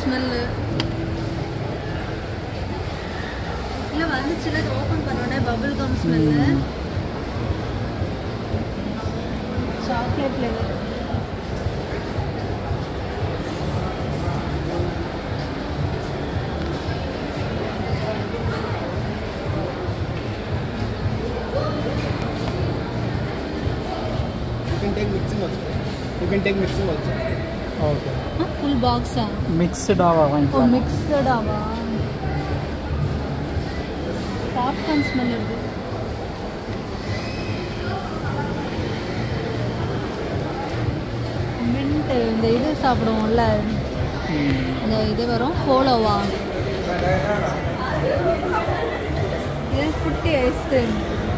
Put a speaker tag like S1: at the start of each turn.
S1: Smell இல்லை வந்துச்சுல open பண்ணோடனே bubble gum smell chocolate flavour
S2: You can take mixing also. You can take mixing also.
S3: Okay
S1: full பாக்ஸா
S3: மிக்ஸ்டாக
S1: ஓ
S3: வாங்கிக்கலாம்
S1: மிக்சடாவா பாப்கார்ன் ஸ்மெல் இருக்கு மின்ட் இந்த இது சாப்பிடுவோம்ல இந்த இது வரும் போலோவா இது குட்டி ஐஸ்கிரீம்